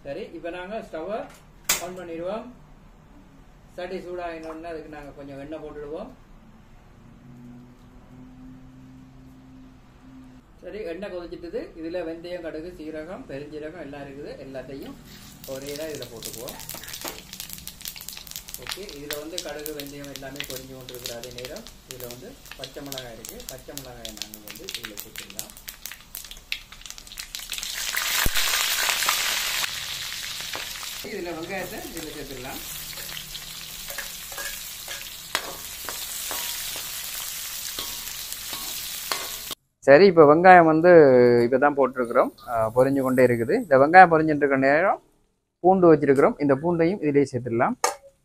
சரி இப்போ நாங்கள் ஸ்டவ்வை ஆன் பண்ணிடுவோம் சட்டி சூடாகினோடனே அதுக்கு நாங்கள் கொஞ்சம் எண்ணெய் போட்டுடுவோம் சரி எண்ணெய் கொதிச்சிட்டுது இதில் வெந்தயம் கடுகு சீரகம் பெருஞ்சீரகம் எல்லாம் இருக்குது எல்லாத்தையும் ஒரே இதாக இதில் போட்டுக்குவோம் ஓகே இதில் வந்து கடுகு வெந்தயம் எல்லாமே பொரிஞ்சு கொண்டு இருக்கிற அதே நேரம் இதில் வந்து பச்சை மிளகாய் இருக்குது பச்சை மிளகாயை நாங்கள் வந்து இதில் சேர்த்துக்கலாம் இதில் வெங்காயத்தை இதில் சேர்த்துக்கலாம் சரி இப்போ வெங்காயம் வந்து இப்போ தான் போட்டிருக்கிறோம் அஹ், பொரிஞ்சு கொண்டே இருக்குது இந்த வெங்காயம் பொரிஞ்சுட்டு இருக்க நேரம் பூண்டு வச்சிருக்கிறோம் இந்த பூண்டையும் இதிலே சேர்த்துடலாம்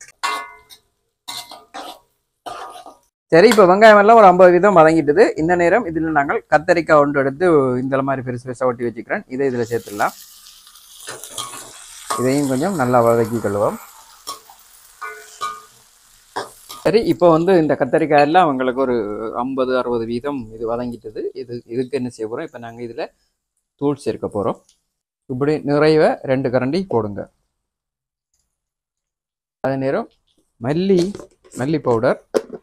சரி இப்போ வெங்காயம் எல்லாம் ஒரு ஐம்பது வீதம் வதங்கிட்டுது இந்த நேரம் இதில் நாங்கள் கத்தரிக்காய் ஒன்று எடுத்து இந்த மாதிரி பெருசு பெருசாக ஒட்டி வச்சுக்கிறேன் இதை இதில் சேர்த்துடலாம் இதையும் கொஞ்சம் நல்லா வதக்கி கொள்வோம் சரி இப்போ வந்து இந்த கத்தரிக்காய் எல்லாம் அவங்களுக்கு ஒரு ஐம்பது அறுபது வீதம் இது வதங்கிட்டது இது இதுக்கு என்ன செய்ய போகிறோம் இப்போ நாங்கள் இதில் தூள் சேர்க்க போகிறோம் இப்படி நிறைவ ரெண்டு கரண்டி போடுங்க அதே நேரம் மல்லி மல்லி பவுடர்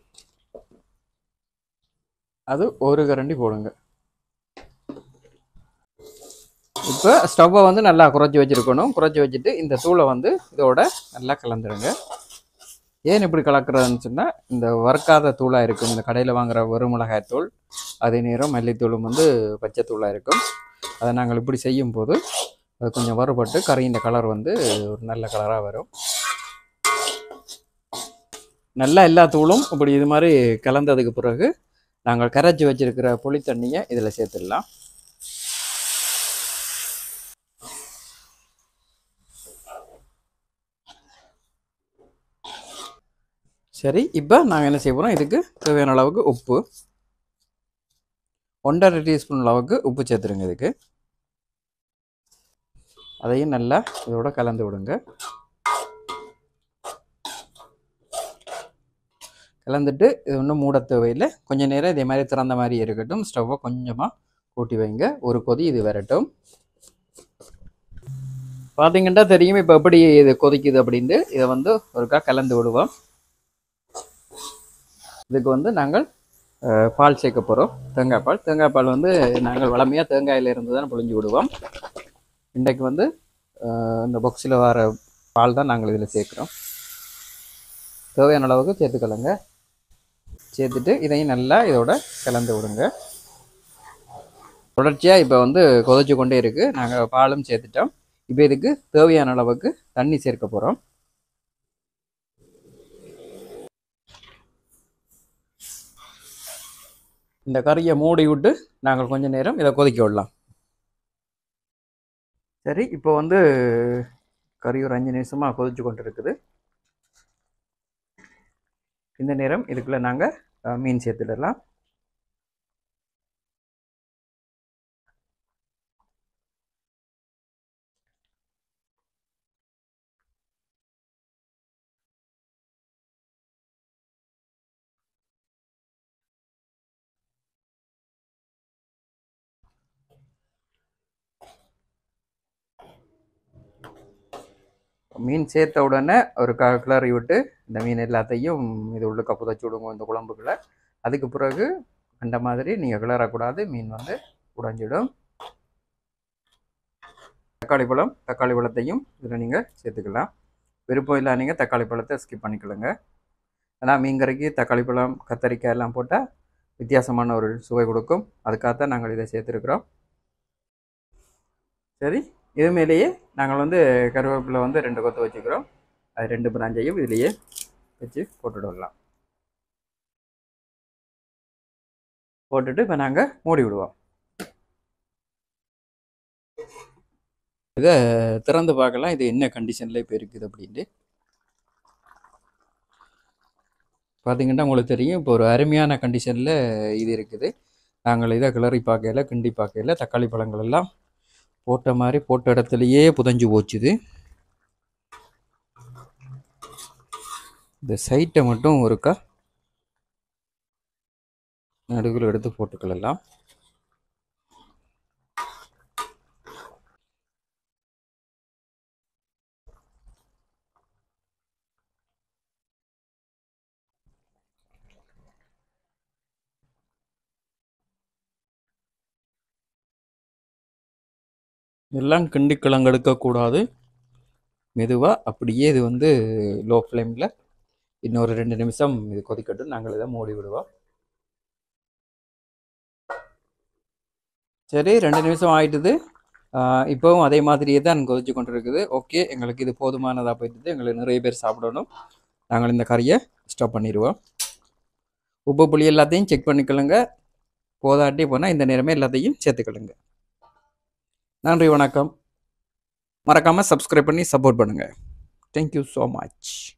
அது ஒரு கரண்டி போடுங்க இப்போ ஸ்டவ்வை வந்து நல்லா குறைச்சி வச்சுருக்கணும் குறைச்சி வச்சுட்டு இந்த தூளை வந்து இதோட நல்லா கலந்துருங்க ஏன் இப்படி கலக்கிறதுன்னு சொன்னால் இந்த வறுக்காத தூளாக இருக்கும் இந்த கடையில் வாங்குற வெறும் மிளகாய் தூள் அதே நேரம் மல்லித்தூளும் வந்து பச்சை தூளாக இருக்கும் அதை நாங்கள் இப்படி செய்யும் போது அது கொஞ்சம் வறுபட்டு கறியின் கலர் வந்து ஒரு நல்ல கலராக வரும் நல்லா எல்லா தூளும் இப்படி இது மாதிரி கலந்ததுக்கு பிறகு நாங்கள் கரைச்சி வச்சிருக்கிற புளி தண்ணியை இதில் சேர்த்துடலாம் சரி இப்போ நாங்கள் என்ன செய்ய போகிறோம் இதுக்கு தேவையான அளவுக்கு உப்பு ஒன்றரை டீஸ்பூன் அளவுக்கு உப்பு சேர்த்துருங்க இதுக்கு அதையும் நல்லா இதோட கலந்து விடுங்க கலந்துட்டு இது ஒன்றும் மூட தேவையில்லை கொஞ்ச நேரம் இதே மாதிரி திறந்த மாதிரி இருக்கட்டும் ஸ்டவ்வை கொஞ்சமாக கூட்டி வைங்க ஒரு கொதி இது வரட்டும் பார்த்தீங்கன்னா தெரியும் இப்போ எப்படி இது கொதிக்குது அப்படின்ட்டு இதை வந்து ஒருக்கா கலந்து விடுவோம் இதுக்கு வந்து நாங்கள் அஹ், பால் சேர்க்க போகிறோம் தேங்காய் பால் தேங்காய் பால் வந்து நாங்கள் வளமையாக தேங்காயில இருந்து தான் புழிஞ்சு விடுவோம் இன்றைக்கு வந்து அஹ், இந்த பாக்ஸில் வர பால் தான் நாங்கள் இதில் சேர்க்குறோம் தேவையான அளவுக்கு சேர்த்துக்கலங்க சேர்த்துட்டு இதையும் நல்லா இதோட கலந்து விடுங்க தொடர்ச்சியாக இப்போ வந்து கொதிச்சு கொண்டே இருக்குது நாங்கள் பாலும் சேர்த்துட்டோம் இப்போ இதுக்கு தேவையான அளவுக்கு தண்ணி சேர்க்க போகிறோம் இந்த கறியை மூடி விட்டு நாங்கள் கொஞ்ச நேரம் இதை கொதிக்க விடலாம் சரி இப்போ வந்து கறி ஒரு அஞ்சு நிமிஷமாக கொதிச்சு கொண்டு இருக்குது இந்த நேரம் இதுக்குள்ளே நாங்கள் மீன் சேர்த்துடலாம் மீன் சேர்த்த உடனே ஒரு க கிளறி விட்டு இந்த மீன் எல்லாத்தையும் இது உள்ளுக்க புதைச்சி விடுங்க இந்த குழம்புக்குள்ள அதுக்கு பிறகு அந்த மாதிரி நீங்கள் கிளறக்கூடாது மீன் வந்து உடைஞ்சிடும் தக்காளி பழம் தக்காளி பழத்தையும் இதில் நீங்கள் சேர்த்துக்கலாம் விருப்பம் இல்லை நீங்கள் தக்காளி பழத்தை ஸ்கிப் பண்ணிக்கலுங்க ஆனால் மீன் கறிக்கு தக்காளி பழம் கத்தரிக்காய் எல்லாம் போட்டால் வித்தியாசமான ஒரு சுவை கொடுக்கும் அதுக்காகத்தான் நாங்கள் இதை சேர்த்துருக்குறோம் சரி இது மேலேயே நாங்கள் வந்து கருவேப்பிலை வந்து ரெண்டு கொத்து வச்சுக்கிறோம் அது ரெண்டு பிராஞ்சையும் இதுலேயே வச்சு போட்டுட்டு வரலாம் போட்டுட்டு இப்போ நாங்கள் மூடி விடுவோம் இதை திறந்து பார்க்கலாம் இது என்ன கண்டிஷனில் இப்போ இருக்குது அப்படின்ட்டு பார்த்தீங்கன்னா உங்களுக்கு தெரியும் இப்போ ஒரு அருமையான கண்டிஷனில் இது இருக்குது நாங்கள் இதை கிளறி பார்க்கையில கிண்டி பார்க்கையில தக்காளி பழங்கள் எல்லாம் போட்ட மாதிரி போட்ட இடத்துலையே புதஞ்சு போச்சுது இந்த சைட்டை மட்டும் ஒருக்கா நடுவில் எடுத்து போட்டுக்கலாம் எல்லாம் கிண்டி கிழங்கு எடுக்கக்கூடாது மெதுவாக அப்படியே இது வந்து லோ ஃப்ளேமில் இன்னொரு ரெண்டு நிமிஷம் இது கொதிக்கட்டும் நாங்கள் இதை மூடி விடுவோம் சரி ரெண்டு நிமிஷம் ஆயிட்டுது ஆஹ் இப்போவும் அதே மாதிரியே தான் கொதிச்சு கொண்டு இருக்குது ஓகே எங்களுக்கு இது போதுமானதாக போயிட்டுது எங்களுக்கு நிறைய பேர் சாப்பிடணும் நாங்கள் இந்த கறியை ஸ்டாப் பண்ணிடுவோம் உப்பு புளி எல்லாத்தையும் செக் பண்ணிக்கொள்ளுங்க போதாட்டி போனால் இந்த நேரமே எல்லாத்தையும் சேர்த்துக்கொள்ளுங்க நன்றி வணக்கம் மறக்காமல் சப்ஸ்கிரைப் பண்ணி சப்போர்ட் பண்ணுங்கள் தேங்க்யூ ஸோ மச்